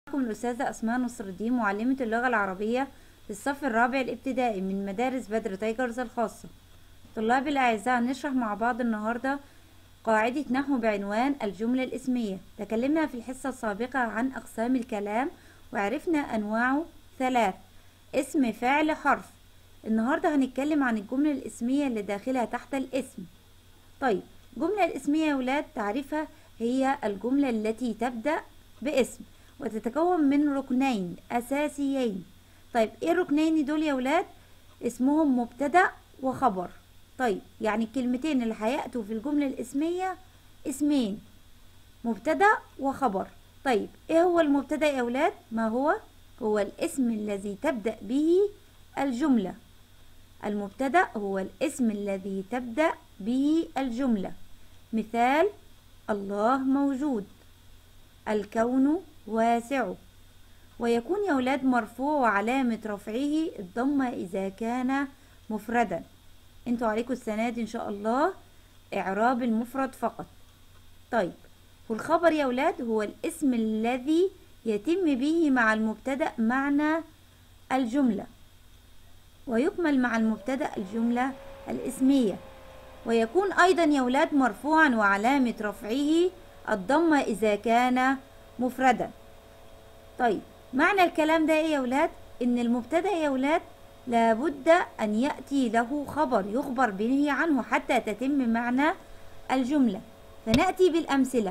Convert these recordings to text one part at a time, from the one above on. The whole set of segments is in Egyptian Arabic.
معكم الأستاذة أسماء نصر الدين معلمة اللغة العربية للصف الرابع الابتدائي من مدارس بدر تايجرز الخاصة طلابي الأعزاء نشرح مع بعض النهاردة قاعدة نحو بعنوان الجملة الاسمية تكلمنا في الحصة السابقة عن أقسام الكلام وعرفنا أنواعه ثلاث اسم فعل حرف النهاردة هنتكلم عن الجملة الاسمية اللي داخلها تحت الاسم طيب الجملة الاسمية يا ولاد تعريفها هي الجملة التي تبدأ باسم وتتكون من ركنين أساسيين طيب ايه الركنين دول يا ولاد اسمهم مبتدأ وخبر طيب يعني الكلمتين اللي هيأتوا في الجملة الاسمية اسمين مبتدأ وخبر طيب ايه هو المبتدأ يا ولاد ما هو هو الاسم الذي تبدأ به الجملة المبتدأ هو الاسم الذي تبدأ به الجملة مثال الله موجود الكون واسع ويكون يا ولاد مرفوع وعلامة رفعه الضمة إذا كان مفردا انتوا عليكم السنة دي إن شاء الله إعراب المفرد فقط طيب والخبر يا ولاد هو الاسم الذي يتم به مع المبتدأ معنى الجملة ويكمل مع المبتدأ الجملة الاسمية ويكون أيضا يا ولاد مرفوعا وعلامة رفعه الضمة إذا كان مفردا طيب معنى الكلام ده ايه يا ولاد ان المبتدا يا ولاد لابد ان ياتي له خبر يخبر به عنه حتى تتم معنى الجمله فناتي بالامثله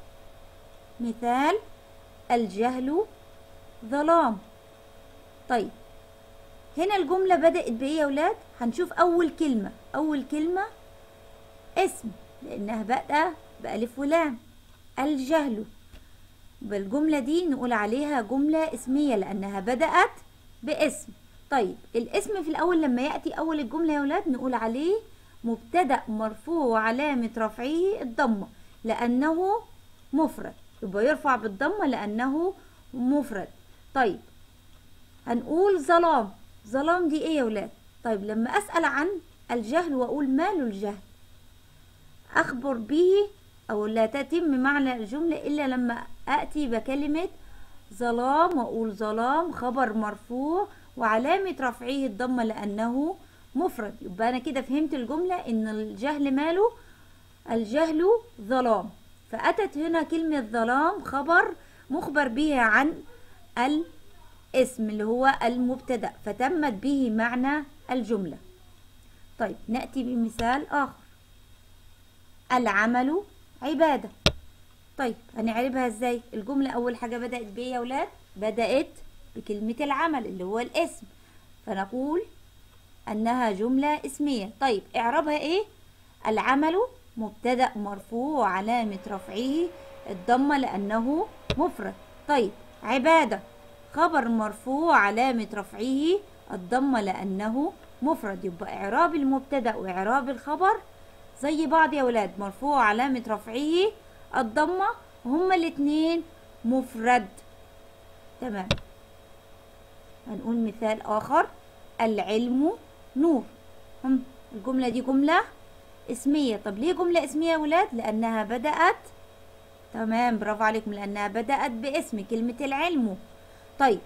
مثال الجهل ظلام طيب هنا الجمله بدات بايه يا ولاد هنشوف اول كلمه اول كلمه اسم لانها بادئه بالف ولام الجهل بالجملة دي نقول عليها جملة اسمية لأنها بدأت باسم طيب الاسم في الأول لما يأتي أول الجملة يا ولاد نقول عليه مبتدأ مرفوع وعلامة رفعه الضمة لأنه مفرد يبقى يرفع بالضمة لأنه مفرد طيب هنقول ظلام ظلام دي ايه يا ولاد طيب لما أسأل عن الجهل وأقول ماله الجهل أخبر به أو لا تتم معنى الجملة إلا لما أتي بكلمة ظلام وأقول ظلام خبر مرفوع وعلامة رفعه الضمة لأنه مفرد يبقى أنا كده فهمت الجملة إن الجهل ماله الجهل ظلام فأتت هنا كلمة ظلام خبر مخبر به عن الاسم اللي هو المبتدأ فتمت به معنى الجملة طيب نأتي بمثال آخر العمل عبادة طيب هنعربها ازاي الجملة اول حاجة بدأت بايه يا ولاد بدأت بكلمة العمل اللي هو الاسم فنقول انها جملة اسمية طيب اعربها ايه العمل مبتدأ مرفوع وعلامة رفعه الضمة لانه مفرد طيب عبادة خبر مرفوع علامة رفعه الضمة لانه مفرد يبقى اعراب المبتدأ واعراب الخبر زي بعض يا ولاد مرفوع علامة رفعه الضمة وهما الاتنين مفرد تمام هنقول مثال آخر العلم نور هم الجملة دي جملة اسمية طب ليه جملة اسمية يا ولاد لأنها بدأت تمام برافو عليكم لأنها بدأت باسم كلمة العلم طيب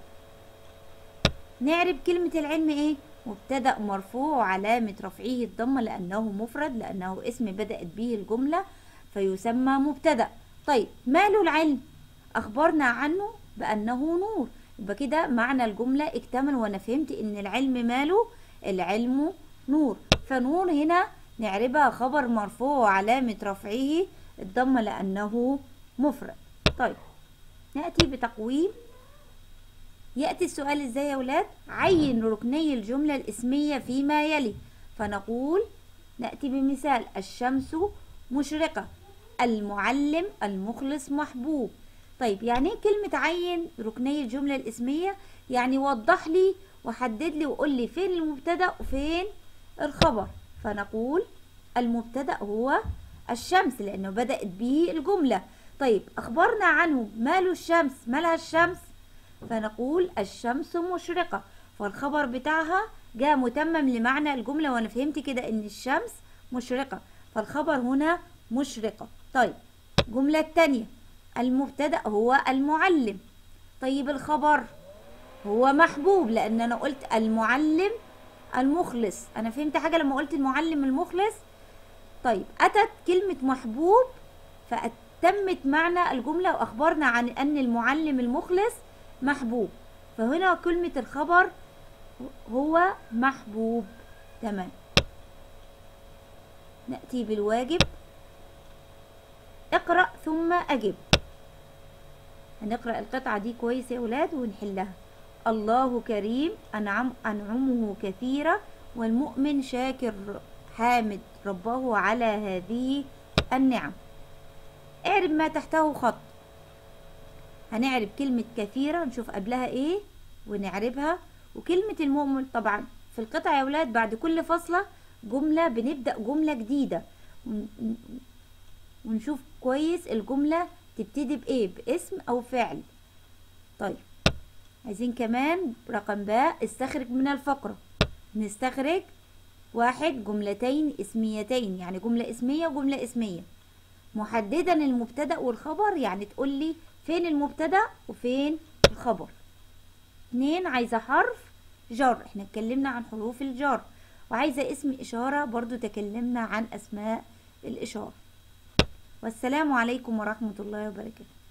نعرب كلمة العلم ايه مبتدأ مرفوع وعلامة رفعه الضمة لأنه مفرد لأنه اسم بدأت به الجملة فيسمى مبتدأ طيب ماله العلم أخبرنا عنه بأنه نور يبقى كده معنى الجملة اكتمل وأنا فهمت إن العلم ماله العلم نور فنور هنا نعربها خبر مرفوع وعلامة رفعه الضمة لأنه مفرد طيب نأتي بتقويم يأتي السؤال ازاي يا ولاد عين ركني الجملة الاسمية فيما يلي فنقول نأتي بمثال الشمس مشرقة المعلم المخلص محبوب طيب يعني ايه كلمة عين ركني الجملة الاسمية يعني وضح لي وحدد لي وقول لي فين المبتدأ وفين الخبر فنقول المبتدأ هو الشمس لأنه بدأت به الجملة طيب أخبرنا عنه ماله الشمس مالها الشمس فنقول الشمس مشرقة فالخبر بتاعها جاء متمم لمعنى الجملة وأنا فهمت كده إن الشمس مشرقة فالخبر هنا مشرقة طيب الجملة التانية المبتدأ هو المعلم طيب الخبر هو محبوب لان انا قلت المعلم المخلص انا فهمت حاجه لما قلت المعلم المخلص طيب اتت كلمه محبوب فاتمت معنى الجمله واخبرنا عن ان المعلم المخلص محبوب فهنا كلمه الخبر هو محبوب تمام ناتي بالواجب اقرا ثم اجب هنقرا القطعه دي كويس يا ولاد ونحلها الله كريم أنعم أنعمه كثيرة والمؤمن شاكر حامد ربه على هذه النعم اعرب ما تحته خط هنعرب كلمة كثيرة نشوف قبلها ايه ونعربها وكلمة المؤمن طبعا في القطع يا ولاد بعد كل فصلة جملة بنبدأ جملة جديدة ونشوف كويس الجملة تبتدي بإيه باسم أو فعل طيب عايزين كمان رقم باء استخرج من الفقرة نستخرج واحد جملتين اسميتين يعني جملة اسمية وجملة اسمية محددا المبتدأ والخبر يعني تقول لي فين المبتدأ وفين الخبر اتنين عايزة حرف جر احنا اتكلمنا عن حروف الجر وعايزة اسم إشارة برضو تكلمنا عن أسماء الإشارة والسلام عليكم ورحمة الله وبركاته